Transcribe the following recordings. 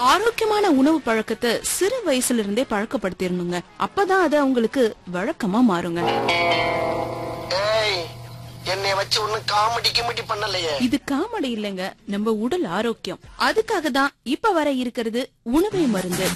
ஆரோக்கியமான உணவு பழக்கத்தை சிறு வயசுல இருந்தே பழக்கப்படுத்திடணுங்க அப்பதான் அது அவங்களுக்கு வழக்கமா மாறுங்க ஏய் என்னைய வச்சு ஒன்னும் காமெடி கிமெடி பண்ணலையே இது காமெடி இல்லைங்க நம்ம உடல் ஆரோக்கியம் அதுக்காக தான் இப்ப வர இருக்கிறது உணவே மருந்து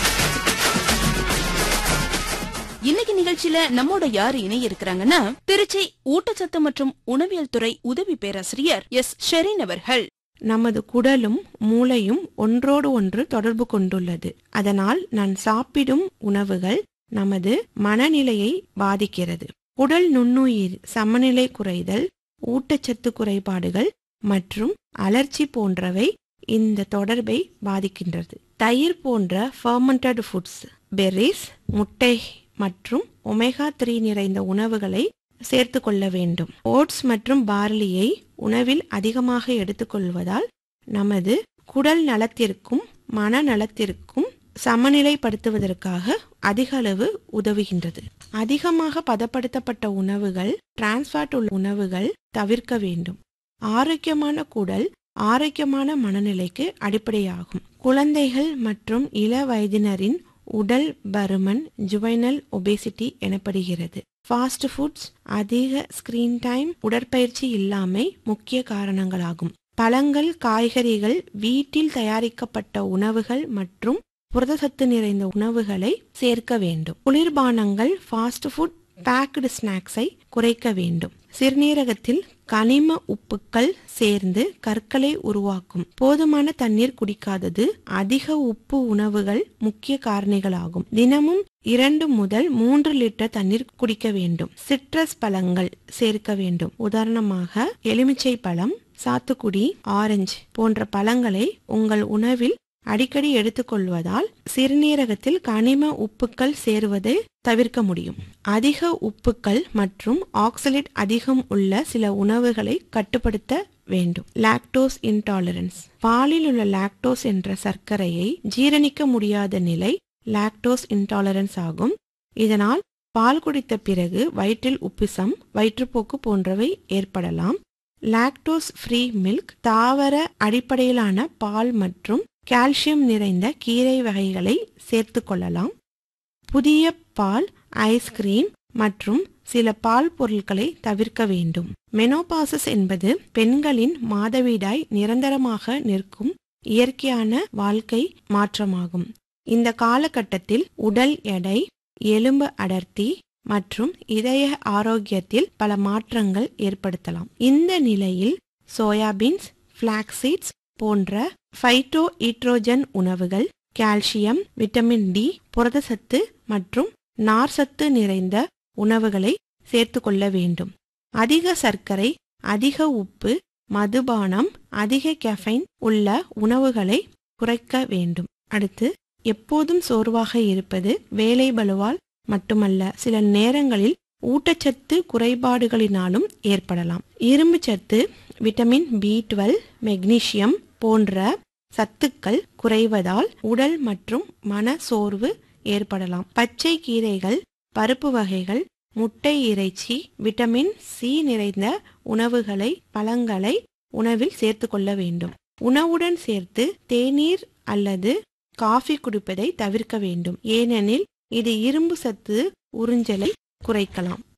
இன்னைக்கு நிகழ்ச்சியில நம்மோட யாரு இணைய இருக்கிறாங்கன்னா திருச்சி ஊட்டச்சத்து மற்றும் உணவியல் துறை உதவி பேராசிரியர் எஸ் ஷெரீன் அவர்கள் நமது குடலும் மூளையும் ஒன்றோடு ஒன்று தொடர்பு கொண்டுள்ளது அதனால் நான் சாப்பிடும் உணவுகள் நமது மனநிலையை பாதிக்கிறது உடல் நுண்ணுயிர் சமநிலை குறைதல் ஊட்டச்சத்து குறைபாடுகள் மற்றும் அலர்ச்சி போன்றவை இந்த தொடர்பை பாதிக்கின்றது தயிர் போன்ற ஃபர்மெண்டட் ஃபுட்ஸ் பெர்ரிஸ் முட்டை மற்றும் ஒமேகா த்ரீ நிறைந்த உணவுகளை சேர்த்து கொள்ள வேண்டும் ஓட்ஸ் மற்றும் பார்லியை உணவில் அதிகமாக எடுத்துக்கொள்வதால் நமது குடல் நலத்திற்கும் மனநலத்திற்கும் சமநிலைப்படுத்துவதற்காக அதிக அளவு உதவுகின்றது அதிகமாக பதப்படுத்தப்பட்ட உணவுகள் டிரான்ஸ்ஃபாட் உள்ள உணவுகள் தவிர்க்க வேண்டும் ஆரோக்கியமான குடல் ஆரோக்கியமான மனநிலைக்கு அடிப்படையாகும் குழந்தைகள் மற்றும் இள வயதினரின் உடல் பருமன் ஜுவைனல் ஒபேசிட்டி எனப்படுகிறது ஃபாஸ்ட் ஃபுட்ஸ் அதிக ஸ்கிரீன் டைம் உடற்பயிற்சி இல்லாமை முக்கிய காரணங்களாகும் பழங்கள் காய்கறிகள் வீட்டில் தயாரிக்கப்பட்ட உணவுகள் மற்றும் புரதசத்து நிறைந்த உணவுகளை சேர்க்க வேண்டும் குளிர்பானங்கள் ஃபாஸ்ட் ஃபுட் பேக்டு ஸ்நாக்ஸை குறைக்க வேண்டும் சிறுநீரகத்தில் கனிம உப்புக்கள் சேர்ந்து கற்களை உருவாக்கும் போதுமான தண்ணீர் குடிக்காதது அதிக உப்பு உணவுகள் முக்கிய காரணிகளாகும் தினமும் இரண்டு முதல் மூன்று லிட்டர் தண்ணீர் குடிக்க வேண்டும் சிட்ரஸ் பழங்கள் சேர்க்க வேண்டும் உதாரணமாக எலுமிச்சை பழம் சாத்துக்குடி ஆரஞ்சு போன்ற பழங்களை உங்கள் உணவில் அடிக்கடி எடுத்துக்கொள்வதால் சிறுநீரகத்தில் கனிம உப்புக்கள் சேருவதை தவிர்க்க முடியும் அதிக உப்புக்கள் மற்றும் ஆக்சலேட் அதிகம் உள்ள சில உணவுகளை கட்டுப்படுத்த வேண்டும் லாக்டோஸ் இன்டாலரன்ஸ் பாலில் உள்ள லாக்டோஸ் என்ற சர்க்கரையை ஜீரணிக்க முடியாத நிலை லாக்டோஸ் இன்டாலரன்ஸ் ஆகும் இதனால் பால் குடித்த பிறகு வயிற்றில் உப்பிசம் வயிற்றுப்போக்கு போன்றவை ஏற்படலாம் லாக்டோஸ் ஃப்ரீ மில்க் தாவர அடிப்படையிலான பால் மற்றும் கால்சியம் நிறைந்த கீரை வகைகளை சேர்த்து கொள்ளலாம் புதிய பால் ஐஸ்கிரீம் மற்றும் சில பால் பொருட்களை தவிர்க்க வேண்டும் மெனோபாசஸ் என்பது பெண்களின் மாதவிடாய் நிரந்தரமாக நிற்கும் இயற்கையான வாழ்க்கை மாற்றமாகும் இந்த காலகட்டத்தில் உடல் எடை எலும்பு அடர்த்தி மற்றும் இதய ஆரோக்கியத்தில் பல மாற்றங்கள் ஏற்படுத்தலாம் இந்த நிலையில் சோயாபீன்ஸ் பிளாக்சீட்ஸ் போன்ற ஃபைட்டோ ஈட்ரோஜன் உணவுகள் கால்சியம் விட்டமின் டி புரதசத்து மற்றும் நார்சத்து நிறைந்த உணவுகளை சேர்த்து கொள்ள வேண்டும் அதிக சர்க்கரை அதிக உப்பு மதுபானம் அதிக கெஃபைன் உள்ள உணவுகளை குறைக்க வேண்டும் அடுத்து எப்போதும் சோர்வாக இருப்பது வேலை பலுவால் மட்டுமல்ல சில நேரங்களில் ஊட்டச்சத்து குறைபாடுகளினாலும் ஏற்படலாம் இரும்பு சத்து விட்டமின் பி டுவெல் மெக்னீசியம் போன்ற சத்துக்கள் குறைவதால் உடல் மற்றும் மன சோர்வு ஏற்படலாம் பச்சை கீரைகள் பருப்பு வகைகள் முட்டை இறைச்சி விட்டமின் சி நிறைந்த உணவுகளை பழங்களை உணவில் சேர்த்து கொள்ள வேண்டும் உணவுடன் சேர்த்து தேநீர் அல்லது காஃபி குடிப்பதை தவிர்க்க வேண்டும் ஏனெனில் இது இரும்பு சத்து உறிஞ்சலை குறைக்கலாம்